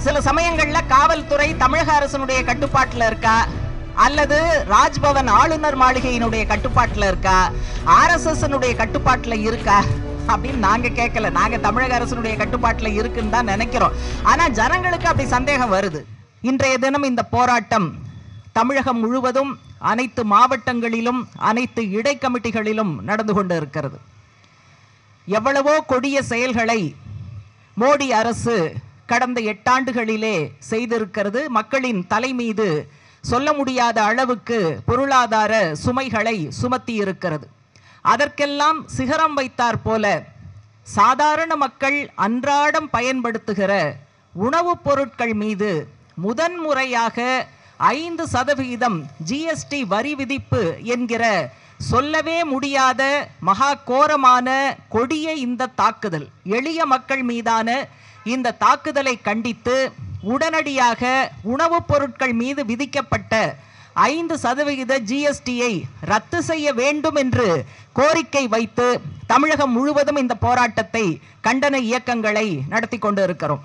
சில சமயங்கள்ல காவல்துறை தமிழக அரசனுடைய கட்டுப்பாட்டுல இருக்கா அல்லது ராஜ்பவன் ஆளுநர் மாளிகையினுடைய கட்டுப்பாட்டுல இருக்கா ஆர்எஸ்எஸ் கட்டுப்பாட்டுல இருக்கா அப்படின்னு நாங்க கேட்கல நாங்க தமிழக அரசனுடைய கட்டுப்பாட்டுல இருக்குன்னு தான் நினைக்கிறோம் ஆனா ஜனங்களுக்கு அப்படி சந்தேகம் வருது இன்றைய தினம் இந்த போராட்டம் தமிழகம் முழுவதும் அனைத்து மாவட்டங்களிலும் அனைத்து இடை கமிட்டிகளிலும் நடந்து கொண்டு இருக்கிறது எவ்வளவோ கொடிய செயல்களை மோடி அரசு கடந்த எட்டாண்டுகளிலே செய்திருக்கிறது மக்களின் தலை மீது சொல்ல முடியாத அளவுக்கு பொருளாதார சுமைகளை சுமத்தி இருக்கிறது அதற்கெல்லாம் சிகரம் வைத்தார் போல சாதாரண மக்கள் அன்றாடம் பயன்படுத்துகிற உணவுப் பொருட்கள் மீது முதன்முறையாக ஐந்து சதவிகிதம் ஜிஎஸ்டி வரி விதிப்பு என்கிற சொல்லவே முடியாத மகா கோரமான கொடிய இந்த தாக்குதல் எளிய மக்கள் மீதான இந்த தாக்குதலை கண்டித்து உடனடியாக உணவுப் பொருட்கள் மீது விதிக்கப்பட்ட ஐந்து சதவிகித ஜிஎஸ்டியை ரத்து செய்ய வேண்டும் என்று கோரிக்கை வைத்து தமிழகம் முழுவதும் இந்த போராட்டத்தை கண்டன இயக்கங்களை நடத்தி கொண்டு இருக்கிறோம்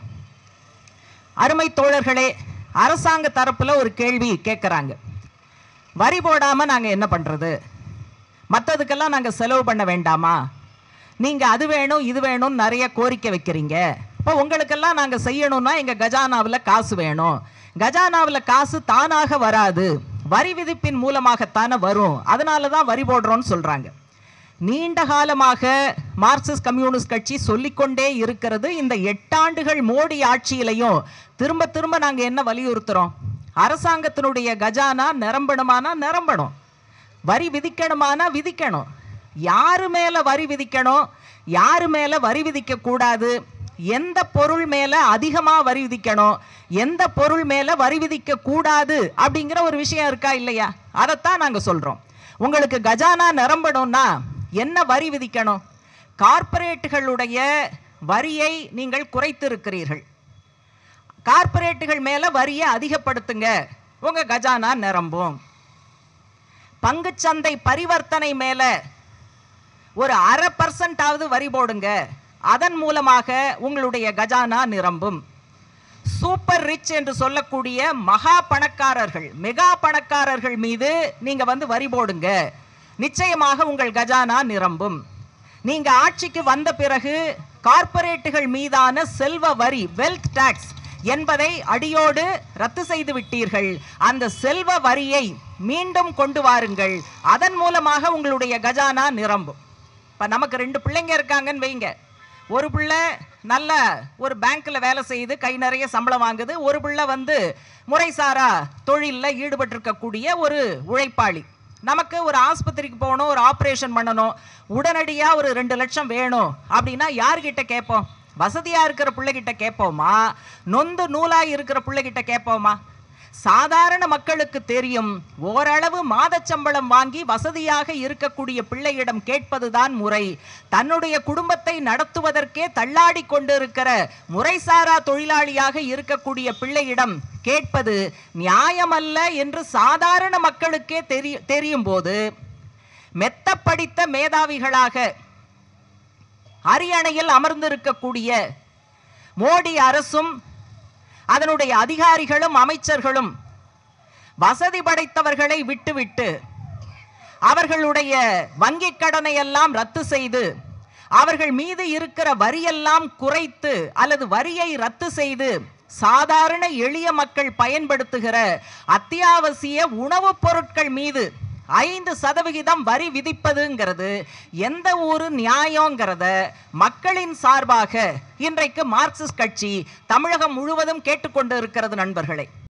அருமை தோழர்களே அரசாங்க தரப்புல ஒரு கேள்வி கேட்குறாங்க வரி போடாம நாங்க என்ன பண்றது மற்றதுக்கெல்லாம் நாங்க செலவு பண்ண வேண்டாமா நீங்க அது வேணும் இது வேணும் நிறைய கோரிக்கை வைக்கிறீங்க இப்போ உங்களுக்கெல்லாம் நாங்க செய்யணும்னா எங்க கஜானாவுல காசு வேணும் கஜானாவுல காசு தானாக வராது வரி விதிப்பின் மூலமாகத்தானே வரும் அதனால தான் வரி போடுறோம்னு சொல்றாங்க நீண்ட காலமாக மார்க்சிஸ்ட் கம்யூனிஸ்ட் கட்சி சொல்லிக்கொண்டே இருக்கிறது இந்த எட்டாண்டுகள் மோடி ஆட்சியிலையும் திரும்ப திரும்ப நாங்க என்ன வலியுறுத்துறோம் அரசாங்கத்தினுடைய கஜானா நிரம்பணுமானா நிரம்பணும் வரி விதிக்கணுமானா விதிக்கணும் யாரு மேல வரி விதிக்கணும் யாரு மேல வரி விதிக்க கூடாது எந்த பொருள் மேல அதிகமா வரி விதிக்கணும் எந்த பொருள் மேல வரி விதிக்க கூடாது அப்படிங்கிற ஒரு விஷயம் இருக்கா இல்லையா அதைத்தான் நாங்க சொல்றோம் உங்களுக்கு கஜானா நிரம்பணும்னா என்ன வரி விதிக்கணும் கார்ப்பரேட்டுகளுடைய வரியை நீங்கள் குறைத்திருக்கிறீர்கள் கார்ப்பரேட்டுகள் மேல வரியை அதிகப்படுத்துங்க உங்க கஜானா நிரம்பும் பங்குச்சந்தை பரிவர்த்தனை மேல ஒரு அரை பர்சன்டாவது வரி போடுங்க அதன் மூலமாக உங்களுடைய கஜானா நிரம்பும் சூப்பர் ரிச் என்று சொல்லக்கூடிய மகா பணக்காரர்கள் மெகா பணக்காரர்கள் மீது நீங்க வந்து வரி போடுங்க நிச்சயமாக உங்கள் கஜானா நிரம்பும் நீங்க ஆட்சிக்கு வந்த பிறகு கார்ப்பரேட்டுகள் மீதான செல்வ வரி வெல்த் டாக்ஸ் என்பதை அடியோடு ரத்து செய்து விட்டீர்கள் அந்த செல்வ வரியை மீண்டும் கொண்டு வாருங்கள் அதன் மூலமாக உங்களுடைய கஜானா நிரம்பும் இப்ப நமக்கு ரெண்டு பிள்ளைங்க இருக்காங்கன்னு வைங்க ஒரு பிள்ளை நல்ல ஒரு பேங்க்ல வேலை செய்து கை நிறைய சம்பளம் வாங்குது ஒரு பிள்ளை வந்து முறைசாரா தொழிலில் ஈடுபட்டிருக்கக்கூடிய ஒரு உழைப்பாளி நமக்கு ஒரு ஆஸ்பத்திரிக்கு போகணும் ஒரு ஆப்ரேஷன் பண்ணணும் உடனடியாக ஒரு ரெண்டு லட்சம் வேணும் அப்படின்னா யார்கிட்ட கேட்போம் வசதியாக இருக்கிற பிள்ளைகிட்ட கேட்போமா நொந்து நூலாக இருக்கிற பிள்ளைகிட்ட கேட்போமா சாதாரண மக்களுக்கு தெரியும் ஓரளவு மாதச்சம்பளம் வாங்கி வசதியாக இருக்கக்கூடிய பிள்ளையிடம் கேட்பதுதான் முறை தன்னுடைய குடும்பத்தை நடத்துவதற்கே தள்ளாடி கொண்டிருக்கிற முறைசாரா தொழிலாளியாக இருக்கக்கூடிய பிள்ளையிடம் கேட்பது நியாயமல்ல என்று சாதாரண மக்களுக்கே தெரி தெரியும் போது மெத்த படித்த மேதாவிகளாக அரியணையில் அமர்ந்திருக்கக்கூடிய மோடி அரசும் அதனுடைய அதிகாரிகளும் அமைச்சர்களும் வசதி படைத்தவர்களை விட்டுவிட்டு அவர்களுடைய வங்கிக் கடனை எல்லாம் ரத்து செய்து அவர்கள் மீது இருக்கிற வரியெல்லாம் குறைத்து அல்லது வரியை ரத்து செய்து சாதாரண எளிய மக்கள் பயன்படுத்துகிற அத்தியாவசிய உணவுப் பொருட்கள் மீது ஐந்து சதவிகிதம் வரி விதிப்பதுங்கிறது எந்த ஒரு நியாயங்கிறத மக்களின் சார்பாக இன்றைக்கு மார்க்சிஸ்ட் கட்சி தமிழகம் முழுவதும் கேட்டுக்கொண்டு இருக்கிறது நண்பர்களே